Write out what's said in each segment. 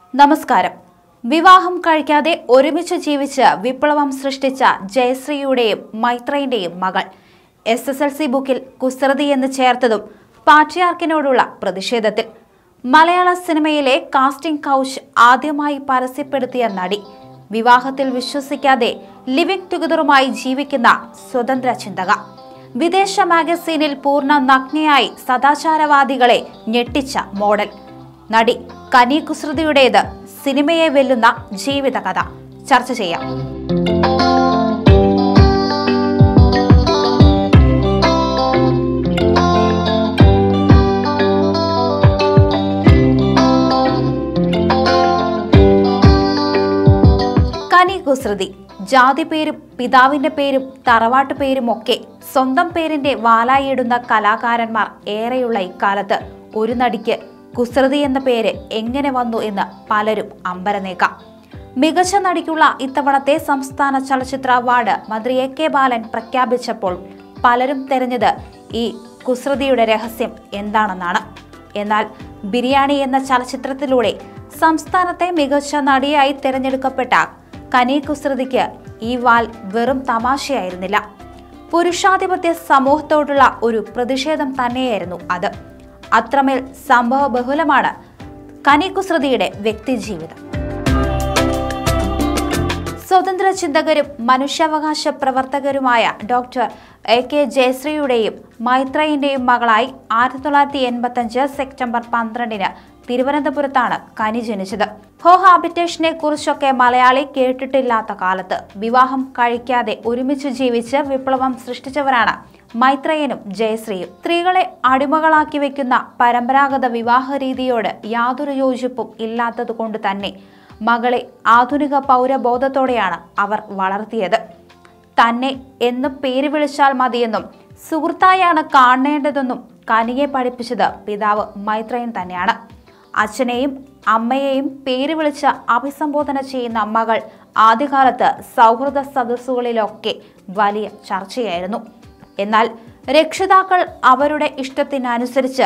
നമസ്കാരം വിവാഹം കഴിക്കാതെ ഒരുമിച്ച് ജീവിച്ച് വിപ്ലവം സൃഷ്ടിച്ച ജയശ്രീയുടെയും മൈത്രേന്റെയും മകൾ എസ് എസ് എൽ സി ബുക്കിൽ കുസൃതി എന്ന് ചേർത്തതും പാട്രിയാർക്കിനോടുള്ള പ്രതിഷേധത്തിൽ മലയാള സിനിമയിലെ കാസ്റ്റിംഗ് കൗച്ച് ആദ്യമായി പരസ്യപ്പെടുത്തിയ നടി വിവാഹത്തിൽ വിശ്വസിക്കാതെ ലിവിംഗ് ടുഗദറുമായി ജീവിക്കുന്ന സ്വതന്ത്ര ചിന്തക വിദേശ മാഗസീനിൽ പൂർണ്ണ നഗ്നയായി സദാചാരവാദികളെ ഞെട്ടിച്ച മോഡൽ നടി കനി കുസൃതിയുടേത് സിനിമയെ വെല്ലുന്ന ജീവിതകഥ ചർച്ച ചെയ്യാം കനി കുസൃതി ജാതി പേരും പിതാവിന്റെ പേരും തറവാട്ട് പേരും ഒക്കെ സ്വന്തം പേരിന്റെ വാലായിടുന്ന കലാകാരന്മാർ ഏറെയുള്ള ഇക്കാലത്ത് ഒരു നടിക്ക് കുസൃതി എന്ന പേര് എങ്ങനെ വന്നു എന്ന് പലരും അമ്പരനേക്കാം മികച്ച നടിക്കുള്ള ഇത്തവണത്തെ സംസ്ഥാന ചലച്ചിത്ര അവാർഡ് മന്ത്രി എ കെ ബാലൻ പ്രഖ്യാപിച്ചപ്പോൾ പലരും തെരഞ്ഞത് ഈ കുസൃതിയുടെ രഹസ്യം എന്താണെന്നാണ് എന്നാൽ ബിരിയാണി എന്ന ചലച്ചിത്രത്തിലൂടെ സംസ്ഥാനത്തെ മികച്ച നടിയായി തിരഞ്ഞെടുക്കപ്പെട്ട കനി കുസൃതിക്ക് ഈ വാൽ വെറും തമാശയായിരുന്നില്ല പുരുഷാധിപത്യ സമൂഹത്തോടുള്ള ഒരു പ്രതിഷേധം തന്നെയായിരുന്നു അത് അത്രമേൽ സംഭവ ബഹുലമാണ് കനി കുസൃതിയുടെ വ്യക്തിജീവിതം സ്വതന്ത്ര ചിന്തകരും മനുഷ്യാവകാശ പ്രവർത്തകരുമായ ഡോക്ടർ എ കെ ജയശ്രീയുടെയും മൈത്രേയിന്റെയും മകളായി ആയിരത്തി തൊള്ളായിരത്തി എൺപത്തഞ്ച് സെപ്റ്റംബർ പന്ത്രണ്ടിന് തിരുവനന്തപുരത്താണ് കനി ജനിച്ചത് കോഹാബിറ്റേഷനെ കുറിച്ചൊക്കെ മലയാളി കേട്ടിട്ടില്ലാത്ത കാലത്ത് വിവാഹം കഴിക്കാതെ ഒരുമിച്ച് ജീവിച്ച് വിപ്ലവം സൃഷ്ടിച്ചവരാണ് മൈത്രേയനും ജയശ്രീയും സ്ത്രീകളെ അടിമകളാക്കി വെക്കുന്ന പരമ്പരാഗത വിവാഹ രീതിയോട് യാതൊരു യോജിപ്പും ഇല്ലാത്തതുകൊണ്ട് തന്നെ മകളെ ആധുനിക പൗരബോധത്തോടെയാണ് അവർ വളർത്തിയത് തന്നെ എന്ന് പേര് വിളിച്ചാൽ മതിയെന്നും സുഹൃത്തായാണ് കാണേണ്ടതെന്നും കനിയെ പഠിപ്പിച്ചത് പിതാവ് മൈത്രേയൻ തന്നെയാണ് അച്ഛനെയും അമ്മയെയും പേര് വിളിച്ച് അഭിസംബോധന ചെയ്യുന്ന മകൾ ആദ്യകാലത്ത് സൗഹൃദ സദസ്സുകളിലൊക്കെ വലിയ ചർച്ചയായിരുന്നു എന്നാൽ രക്ഷിതാക്കൾ അവരുടെ ഇഷ്ടത്തിനനുസരിച്ച്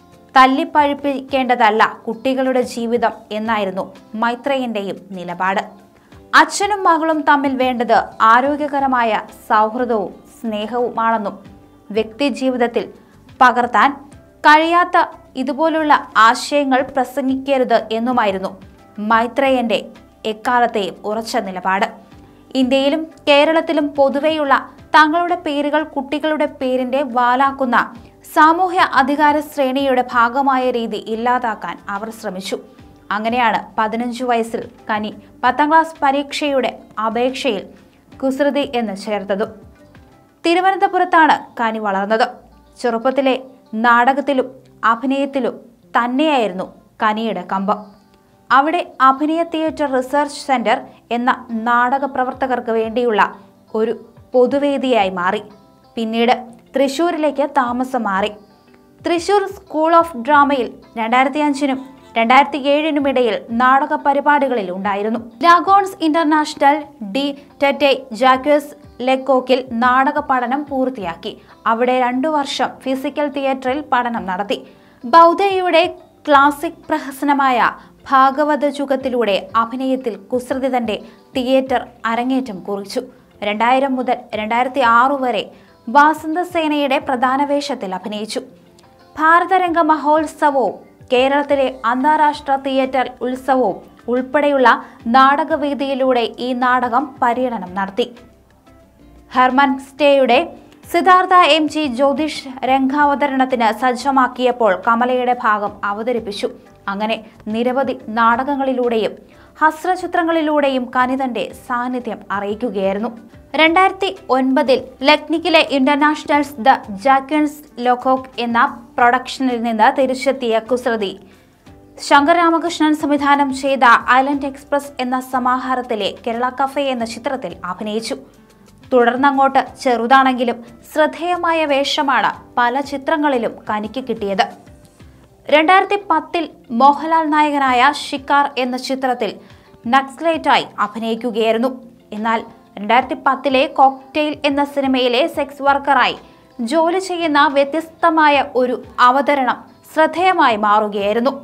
തല്ലിപ്പഴിപ്പിക്കേണ്ടതല്ല കുട്ടികളുടെ ജീവിതം എന്നായിരുന്നു മൈത്രേയന്റെയും നിലപാട് അച്ഛനും മകളും തമ്മിൽ വേണ്ടത് ആരോഗ്യകരമായ സൗഹൃദവും സ്നേഹവുമാണെന്നും വ്യക്തി ജീവിതത്തിൽ പകർത്താൻ കഴിയാത്ത ഇതുപോലുള്ള ആശയങ്ങൾ പ്രസംഗിക്കരുത് എന്നുമായിരുന്നു മൈത്രേയന്റെ എക്കാലത്തെയും ഉറച്ച നിലപാട് ഇന്ത്യയിലും കേരളത്തിലും പൊതുവെയുള്ള തങ്ങളുടെ പേരുകൾ കുട്ടികളുടെ പേരിന്റെ വാലാക്കുന്ന സാമൂഹ്യ അധികാര ശ്രേണിയുടെ ഭാഗമായ രീതി ഇല്ലാതാക്കാൻ അവർ ശ്രമിച്ചു അങ്ങനെയാണ് പതിനഞ്ചു വയസ്സിൽ കനി പത്താം ക്ലാസ് പരീക്ഷയുടെ അപേക്ഷയിൽ കുസൃതി എന്ന് ചേർത്തതും തിരുവനന്തപുരത്താണ് കനി വളർന്നത് ചെറുപ്പത്തിലെ നാടകത്തിലും അഭിനയത്തിലും തന്നെയായിരുന്നു കനിയുടെ കമ്പം അവിടെ അഭിനയ തിയേറ്റർ റിസർച്ച് സെന്റർ എന്ന നാടക പ്രവർത്തകർക്ക് വേണ്ടിയുള്ള ഒരു പൊതുവേദിയായി മാറി പിന്നീട് തൃശൂരിലേക്ക് താമസം മാറി തൃശൂർ സ്കൂൾ ഓഫ് ഡ്രാമയിൽ രണ്ടായിരത്തി അഞ്ചിനും രണ്ടായിരത്തി ഏഴിനും ഇടയിൽ നാടക പരിപാടികളിൽ ഉണ്ടായിരുന്നു ലാഗോൺസ് ഇന്റർനാഷണൽ ഡി ടെറ്റെ ജാക്വസ് ലെക്കോക്കിൽ നാടക പഠനം പൂർത്തിയാക്കി അവിടെ രണ്ടു വർഷം ഫിസിക്കൽ തിയേറ്ററിൽ പഠനം നടത്തി ബൗദ്ധയുടെ ക്ലാസിക് പ്രഹസനമായ ഭാഗവത യുഗത്തിലൂടെ അഭിനയത്തിൽ കുസൃതി തന്റെ തിയേറ്റർ അരങ്ങേറ്റം കുറിച്ചു രണ്ടായിരം മുതൽ രണ്ടായിരത്തി ആറു വരെ വാസന്തസേനയുടെ പ്രധാന വേഷത്തിൽ അഭിനയിച്ചു ഭാരതരംഗ മഹോത്സവവും കേരളത്തിലെ അന്താരാഷ്ട്ര തിയേറ്റർ ഉത്സവവും ഉൾപ്പെടെയുള്ള നാടകവേദിയിലൂടെ ഈ നാടകം പര്യടനം നടത്തി ഹെർമൻ സ്റ്റേയുടെ സിദ്ധാർത്ഥ എം ജി ജ്യോതിഷ് രംഗാവതരണത്തിന് സജ്ജമാക്കിയപ്പോൾ കമലയുടെ ഭാഗം അവതരിപ്പിച്ചു അങ്ങനെ നിരവധി നാടകങ്ങളിലൂടെയും ഹസ്രചിത്രങ്ങളിലൂടെയും കനിതന്റെ സാന്നിധ്യം അറിയിക്കുകയായിരുന്നു രണ്ടായിരത്തി ഒൻപതിൽ ലക്നിക്കിലെ ഇന്റർനാഷണൽസ് ദ ജാക്വൻസ് ലോക്കോക്ക് എന്ന പ്രൊഡക്ഷനിൽ നിന്ന് തിരിച്ചെത്തിയ കുസൃതി ശങ്കർ രാമകൃഷ്ണൻ സംവിധാനം ചെയ്ത ഐലൻഡ് എക്സ്പ്രസ് എന്ന സമാഹാരത്തിലെ കേരള കഫേ എന്ന ചിത്രത്തിൽ അഭിനയിച്ചു തുടർന്നങ്ങോട്ട് ചെറുതാണെങ്കിലും ശ്രദ്ധേയമായ വേഷമാണ് പല ചിത്രങ്ങളിലും കനിക്ക് കിട്ടിയത് രണ്ടായിരത്തി പത്തിൽ മോഹൻലാൽ നായകനായ ഷിക്കാർ എന്ന ചിത്രത്തിൽ നക്സലൈറ്റായി അഭിനയിക്കുകയായിരുന്നു എന്നാൽ രണ്ടായിരത്തി പത്തിലെ കോക്ടെയിൽ എന്ന സിനിമയിലെ സെക്സ് വർക്കറായി ജോലി ചെയ്യുന്ന വ്യത്യസ്തമായ ഒരു അവതരണം ശ്രദ്ധേയമായി മാറുകയായിരുന്നു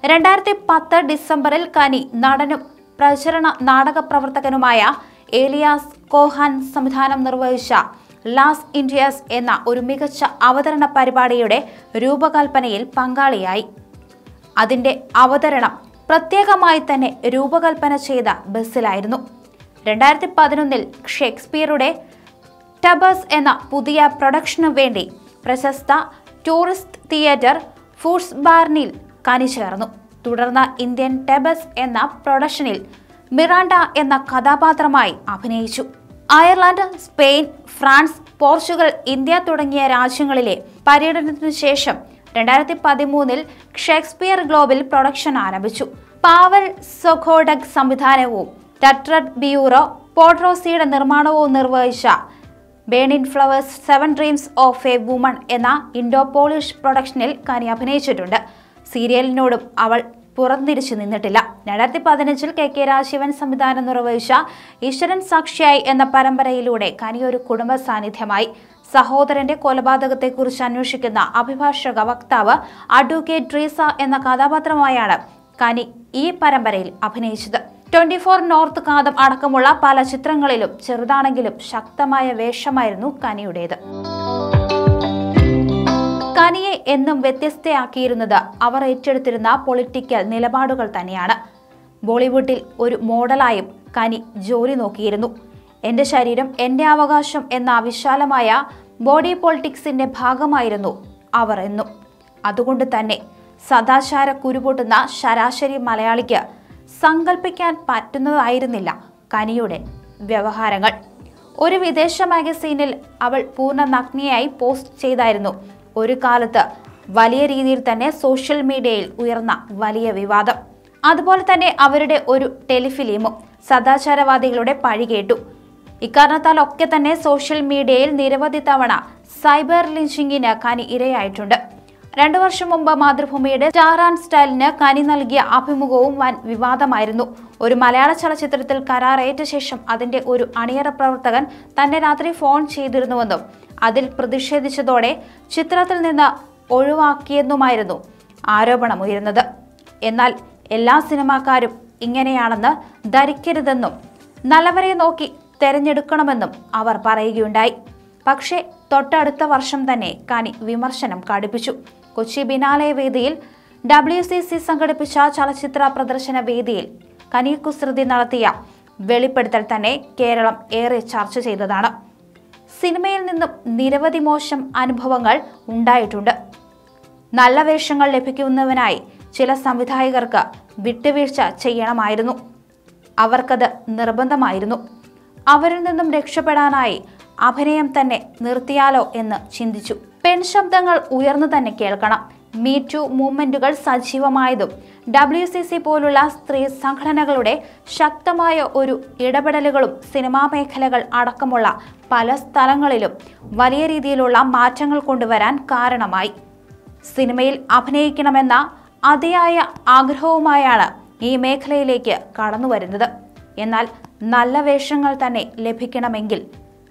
രണ്ടായിരത്തി പത്ത് ഡിസംബറിൽ കനി നടനും പ്രചരണ നാടക പ്രവർത്തകനുമായ ഏലിയാസ് കോഹാൻ സംവിധാനം നിർവഹിച്ച ലാസ് ഇന്ത്യസ് എന്ന ഒരു മികച്ച അവതരണ പരിപാടിയുടെ രൂപകൽപ്പനയിൽ പങ്കാളിയായി അതിന്റെ അവതരണം പ്രത്യേകമായി തന്നെ രൂപകൽപ്പന ചെയ്ത ബസ്സിലായിരുന്നു രണ്ടായിരത്തി പതിനൊന്നിൽ ഷേക്സ്പിയറുടെ ടബസ് എന്ന പുതിയ പ്രൊഡക്ഷനു വേണ്ടി പ്രശസ്ത ടൂറിസ്റ്റ് തിയേറ്റർ ഫൂഡ്സ് ബാർണിൽ കനി ചേർന്നു തുടർന്ന് ഇന്ത്യൻ ടെബസ് എന്ന പ്രൊഡക്ഷനിൽ മിറാണ്ട എന്ന കഥാപാത്രമായി അഭിനയിച്ചു Ireland Spain France Portugal India തുടങ്ങിയ രാജ്യങ്ങളിലെ പര്യടനത്തിനു ശേഷം രണ്ടായിരത്തി പതിമൂന്നിൽ ഷേക്സ്പിയർ ഗ്ലോബൽ പ്രൊഡക്ഷൻ ആരംഭിച്ചു പാവൽ സൊഖോഡക് സംവിധാനവും ടട്രഡ് ബിയൂറോ പോട്രോസിയുടെ നിർമ്മാണവും നിർവഹിച്ച burning flowers seven dreams of a woman എന്ന ഇൻഡോ പോളിഷ് പ്രൊഡക്ഷനിൽ കനി അഭിനയിച്ചിട്ടുണ്ട് സീരിയലിനോടും അവൾ പുറംതിരിച്ചു നിന്നിട്ടില്ല രണ്ടായിരത്തി പതിനഞ്ചിൽ കെ കെ രാജീവൻ സംവിധാനം നിർവഹിച്ച ഈശ്വരൻ സാക്ഷിയായി എന്ന പരമ്പരയിലൂടെ കനി ഒരു കുടുംബ സാന്നിധ്യമായി സഹോദരന്റെ കൊലപാതകത്തെക്കുറിച്ച് അന്വേഷിക്കുന്ന അഭിഭാഷക വക്താവ് അഡ്വക്കേറ്റ് ട്രീസ എന്ന കഥാപാത്രമായാണ് കനി ഈ പരമ്പരയിൽ അഭിനയിച്ചത് ട്വന്റി ഫോർ നോർത്ത് കാതം അടക്കമുള്ള പല ചിത്രങ്ങളിലും ചെറുതാണെങ്കിലും ശക്തമായ വേഷമായിരുന്നു കനിയുടേത് കനിയെ എന്നും വ്യത്യസ്തയാക്കിയിരുന്നത് അവർ ഏറ്റെടുത്തിരുന്ന പൊളിറ്റിക്കൽ നിലപാടുകൾ തന്നെയാണ് ബോളിവുഡിൽ ഒരു മോഡലായും കനി ജോലി നോക്കിയിരുന്നു എന്റെ ശരീരം എന്റെ അവകാശം എന്ന വിശാലമായ ബോഡി പൊളിറ്റിക്സിന്റെ ഭാഗമായിരുന്നു അവർ എന്നും അതുകൊണ്ട് തന്നെ സദാചാര കുരുപൊട്ടുന്ന ശരാശരി മലയാളിക്ക് സങ്കല്പിക്കാൻ പറ്റുന്നതായിരുന്നില്ല കനിയുടെ വ്യവഹാരങ്ങൾ ഒരു വിദേശ മാഗസീനിൽ അവൾ പൂർണ്ണ നഗ്നിയായി പോസ്റ്റ് ചെയ്തായിരുന്നു ഒരു കാലത്ത് വലിയ രീതിയിൽ തന്നെ സോഷ്യൽ മീഡിയയിൽ ഉയർന്ന വലിയ വിവാദം അതുപോലെ തന്നെ അവരുടെ ഒരു ടെലിഫിലിമും സദാചാരവാദികളുടെ പഴി കേട്ടു ഇക്കാരണത്താൽ ഒക്കെ തന്നെ സോഷ്യൽ മീഡിയയിൽ നിരവധി തവണ സൈബർ ലിഞ്ചിങ്ങിന് കനി ഇരയായിട്ടുണ്ട് രണ്ടു വർഷം മുമ്പ് മാതൃഭൂമിയുടെ സ്റ്റാർ ആൻഡ് സ്റ്റൈലിന് കനി നൽകിയ അഭിമുഖവും വൻ വിവാദമായിരുന്നു ഒരു മലയാള ചലച്ചിത്രത്തിൽ കരാറേറ്റ ശേഷം അതിന്റെ ഒരു അണിയറ പ്രവർത്തകൻ തന്നെ രാത്രി ഫോൺ ചെയ്തിരുന്നുവെന്നും അതിൽ പ്രതിഷേധിച്ചതോടെ ചിത്രത്തിൽ നിന്ന് ഒഴിവാക്കിയെന്നുമായിരുന്നു ആരോപണമുയരുന്നത് എന്നാൽ എല്ലാ സിനിമാക്കാരും ഇങ്ങനെയാണെന്ന് ധരിക്കരുതെന്നും നല്ലവരെ നോക്കി തെരഞ്ഞെടുക്കണമെന്നും അവർ പറയുകയുണ്ടായി പക്ഷേ തൊട്ടടുത്ത വർഷം തന്നെ കനി വിമർശനം കടുപ്പിച്ചു കൊച്ചി ബിനാലെ വേദിയിൽ ഡബ്ല്യു സി സി സംഘടിപ്പിച്ച ചലച്ചിത്ര പ്രദർശന വേദിയിൽ കനി കുസൃതി നടത്തിയ വെളിപ്പെടുത്തൽ തന്നെ കേരളം ഏറെ ചർച്ച ചെയ്തതാണ് സിനിമയിൽ നിന്നും നിരവധി മോശം അനുഭവങ്ങൾ ഉണ്ടായിട്ടുണ്ട് നല്ല വേഷങ്ങൾ ലഭിക്കുന്നതിനായി ചില സംവിധായകർക്ക് വിട്ടുവീഴ്ച ചെയ്യണമായിരുന്നു അവർക്കത് നിർബന്ധമായിരുന്നു അവരിൽ നിന്നും രക്ഷപ്പെടാനായി അഭിനയം തന്നെ നിർത്തിയാലോ എന്ന് ചിന്തിച്ചു പെൺശബ്ദങ്ങൾ ഉയർന്നു തന്നെ കേൾക്കണം മീ ടു മൂവ്മെന്റുകൾ സജീവമായതും ഡബ്ല്യു സി സി പോലുള്ള സ്ത്രീ സംഘടനകളുടെ ശക്തമായ ഒരു ഇടപെടലുകളും സിനിമാ മേഖലകൾ അടക്കമുള്ള പല സ്ഥലങ്ങളിലും വലിയ രീതിയിലുള്ള മാറ്റങ്ങൾ കൊണ്ടുവരാൻ കാരണമായി സിനിമയിൽ അഭിനയിക്കണമെന്ന അതിയായ ആഗ്രഹവുമായാണ് ഈ മേഖലയിലേക്ക് കടന്നു വരുന്നത് എന്നാൽ നല്ല വേഷങ്ങൾ തന്നെ ലഭിക്കണമെങ്കിൽ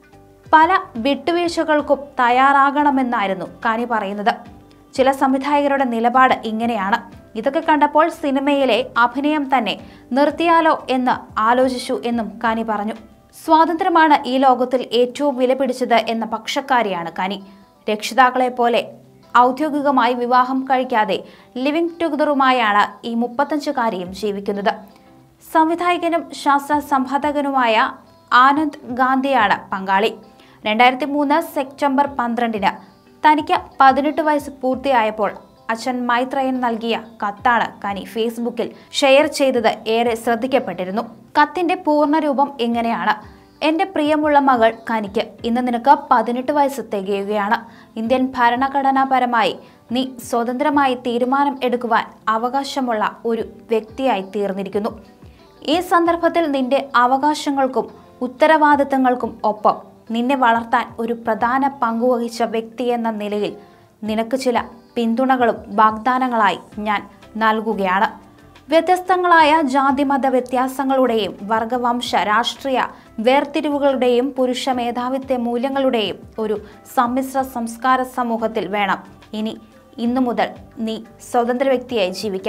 പല വിട്ടുവീഴ്ചകൾക്കും തയ്യാറാകണമെന്നായിരുന്നു കനി പറയുന്നത് ചില സംവിധായകരുടെ നിലപാട് ഇങ്ങനെയാണ് ഇതൊക്കെ കണ്ടപ്പോൾ സിനിമയിലെ അഭിനയം തന്നെ നിർത്തിയാലോ എന്ന് ആലോചിച്ചു എന്നും കനി പറഞ്ഞു സ്വാതന്ത്ര്യമാണ് ഈ ലോകത്തിൽ ഏറ്റവും വിലപിടിച്ചത് എന്ന പക്ഷക്കാരിയാണ് കനി രക്ഷിതാക്കളെ പോലെ ഔദ്യോഗികമായി വിവാഹം കഴിക്കാതെ ലിവിംഗ് ടുഗദറുമായാണ് ഈ മുപ്പത്തഞ്ചുകാരിയും ജീവിക്കുന്നത് സംവിധായകനും ശാസ്ത്ര സംപാദകനുമായ ആനന്ദ് ഗാന്ധിയാണ് പങ്കാളി രണ്ടായിരത്തി മൂന്ന് സെപ്റ്റംബർ പന്ത്രണ്ടിന് തനിക്ക് പതിനെട്ട് വയസ്സ് പൂർത്തിയായപ്പോൾ അച്ഛൻ മൈത്രയൻ നൽകിയ കത്താണ് കനി ഫേസ്ബുക്കിൽ ഷെയർ ചെയ്തത് ഏറെ ശ്രദ്ധിക്കപ്പെട്ടിരുന്നു കത്തിന്റെ പൂർണ്ണരൂപം ഇങ്ങനെയാണ് എന്റെ പ്രിയമുള്ള മകൾ കനിക്ക് ഇന്ന് നിനക്ക് പതിനെട്ട് വയസ്സ് തികയുകയാണ് ഇന്ത്യൻ ഭരണഘടനാപരമായി നീ സ്വതന്ത്രമായി തീരുമാനം എടുക്കുവാൻ അവകാശമുള്ള ഒരു വ്യക്തിയായി തീർന്നിരിക്കുന്നു ഈ സന്ദർഭത്തിൽ നിന്റെ അവകാശങ്ങൾക്കും ഉത്തരവാദിത്തങ്ങൾക്കും ഒപ്പം നിന്നെ വളർത്താൻ ഒരു പ്രധാന പങ്കുവഹിച്ച വ്യക്തി എന്ന നിലയിൽ നിനക്ക് ചില പിന്തുണകളും വാഗ്ദാനങ്ങളായി ഞാൻ നൽകുകയാണ് വ്യത്യസ്തങ്ങളായ ജാതിമത വ്യത്യാസങ്ങളുടെയും വർഗവംശ രാഷ്ട്രീയ വേർതിരിവുകളുടെയും പുരുഷ മേധാവിത്വ മൂല്യങ്ങളുടെയും ഒരു സമ്മിശ്ര സംസ്കാര സമൂഹത്തിൽ വേണം ഇനി ഇന്നു മുതൽ നീ സ്വതന്ത്ര വ്യക്തിയായി ജീവിക്കാൻ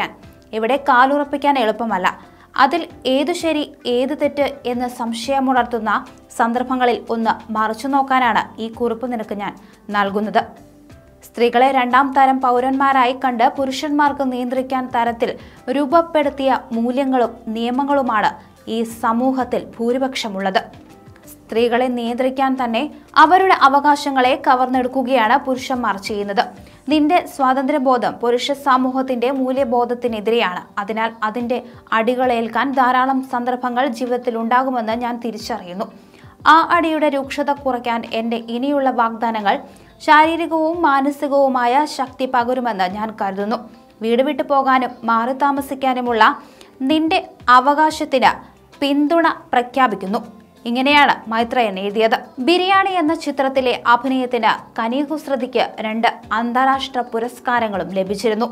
ഇവിടെ കാലുറപ്പിക്കാൻ എളുപ്പമല്ല അതിൽ ഏതു ശരി ഏത് തെറ്റ് എന്ന് സംശയമുണർത്തുന്ന സന്ദർഭങ്ങളിൽ ഒന്ന് മറിച്ചു നോക്കാനാണ് ഈ കുറിപ്പ് നിനക്ക് ഞാൻ നൽകുന്നത് സ്ത്രീകളെ രണ്ടാം തരം പൗരന്മാരായി കണ്ട് പുരുഷന്മാർക്ക് നിയന്ത്രിക്കാൻ തരത്തിൽ രൂപപ്പെടുത്തിയ മൂല്യങ്ങളും നിയമങ്ങളുമാണ് ഈ സമൂഹത്തിൽ ഭൂരിപക്ഷമുള്ളത് സ്ത്രീകളെ നിയന്ത്രിക്കാൻ തന്നെ അവരുടെ അവകാശങ്ങളെ കവർന്നെടുക്കുകയാണ് പുരുഷന്മാർ ചെയ്യുന്നത് നിന്റെ സ്വാതന്ത്ര്യബോധം പുരുഷ സമൂഹത്തിന്റെ മൂല്യബോധത്തിനെതിരെയാണ് അതിനാൽ അതിന്റെ അടികളേൽക്കാൻ ധാരാളം സന്ദർഭങ്ങൾ ജീവിതത്തിൽ ഉണ്ടാകുമെന്ന് ഞാൻ തിരിച്ചറിയുന്നു ആ അടിയുടെ രൂക്ഷത കുറയ്ക്കാൻ എൻ്റെ ഇനിയുള്ള വാഗ്ദാനങ്ങൾ ശാരീരികവും മാനസികവുമായ ശക്തി പകരുമെന്ന് ഞാൻ കരുതുന്നു വീട് വിട്ടു പോകാനും മാറി താമസിക്കാനുമുള്ള നിന്റെ അവകാശത്തിന് പിന്തുണ പ്രഖ്യാപിക്കുന്നു ഇങ്ങനെയാണ് മൈത്രയൻ എഴുതിയത് ബിരിയാണി എന്ന ചിത്രത്തിലെ അഭിനയത്തിന് കനീകുശ്രതിക്ക് രണ്ട് അന്താരാഷ്ട്ര പുരസ്കാരങ്ങളും ലഭിച്ചിരുന്നു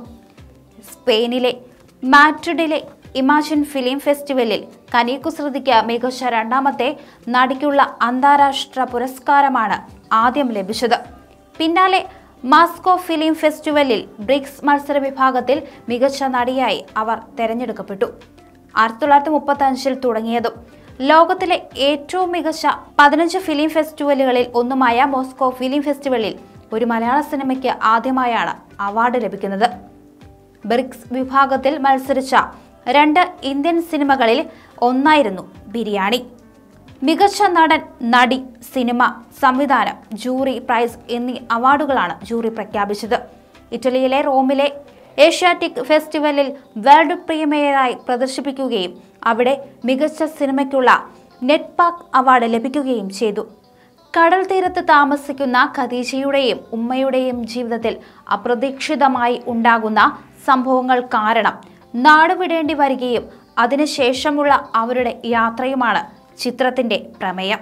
സ്പെയിനിലെ മാഡ്രിഡിലെ ഇമാജിൻ ഫിലിം ഫെസ്റ്റിവലിൽ കനീകുശ്രുതിക്ക് മികച്ച രണ്ടാമത്തെ നടിക്കുള്ള അന്താരാഷ്ട്ര പുരസ്കാരമാണ് ആദ്യം ലഭിച്ചത് പിന്നാലെ മാസ്കോ ഫിലിം ഫെസ്റ്റിവലിൽ ബ്രിക്സ് മത്സര വിഭാഗത്തിൽ മികച്ച നടിയായി അവർ തെരഞ്ഞെടുക്കപ്പെട്ടു ആയിരത്തി തൊള്ളായിരത്തി മുപ്പത്തി അഞ്ചിൽ തുടങ്ങിയതും ലോകത്തിലെ ഏറ്റവും മികച്ച പതിനഞ്ച് ഫിലിം ഫെസ്റ്റിവലുകളിൽ ഒന്നുമായ മോസ്കോ ഫിലിം ഫെസ്റ്റിവലിൽ ഒരു മലയാള സിനിമയ്ക്ക് ആദ്യമായാണ് അവാർഡ് ലഭിക്കുന്നത് ബ്രിക്സ് വിഭാഗത്തിൽ മത്സരിച്ച രണ്ട് ഇന്ത്യൻ സിനിമകളിൽ ഒന്നായിരുന്നു ബിരിയാണി മികച്ച നടൻ നടി സിനിമ സംവിധാനം ജൂറി പ്രൈസ് എന്നീ അവാർഡുകളാണ് ജൂറി പ്രഖ്യാപിച്ചത് ഇറ്റലിയിലെ റോമിലെ ഏഷ്യാറ്റിക് ഫെസ്റ്റിവലിൽ വേൾഡ് പ്രീമിയറായി പ്രദർശിപ്പിക്കുകയും അവിടെ മികച്ച സിനിമയ്ക്കുള്ള നെറ്റ് പാക്ക് അവാർഡ് ലഭിക്കുകയും ചെയ്തു കടൽ തീരത്ത് താമസിക്കുന്ന ഖദീജയുടെയും ഉമ്മയുടെയും ജീവിതത്തിൽ അപ്രതീക്ഷിതമായി ഉണ്ടാകുന്ന സംഭവങ്ങൾ കാരണം നാടുവിടേണ്ടി വരികയും അതിനുശേഷമുള്ള അവരുടെ യാത്രയുമാണ് ചിത്രത്തിന്റെ പ്രമേയം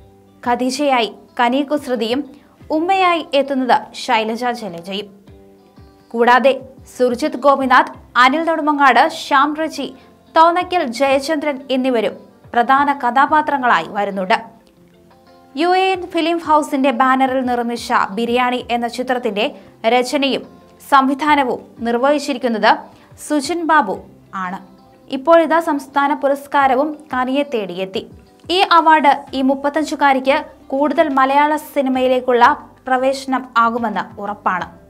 ഖദീജയായി കനീകുശ്രുതിയും ഉമ്മയായി എത്തുന്നത് ശൈലജ ജലജയും കൂടാതെ സുർജിത് ഗോപിനാഥ് അനിൽ നെടുമങ്ങാട് ശ്യാം റജി തോന്നയ്ക്കൽ ജയചന്ദ്രൻ എന്നിവരും പ്രധാന കഥാപാത്രങ്ങളായി വരുന്നുണ്ട് യു എ എൻ ഫിലിം ഹൗസിന്റെ ബാനറിൽ നിർമ്മിച്ച ബിരിയാണി എന്ന ചിത്രത്തിന്റെ രചനയും സംവിധാനവും നിർവഹിച്ചിരിക്കുന്നത് സുജിൻ ബാബു ആണ് ഇപ്പോഴിതാ സംസ്ഥാന പുരസ്കാരവും കനിയെ തേടിയെത്തി ഈ അവാർഡ് ഈ മുപ്പത്തഞ്ചുകാരിക്ക് കൂടുതൽ മലയാള സിനിമയിലേക്കുള്ള പ്രവേശനം ആകുമെന്ന് ഉറപ്പാണ്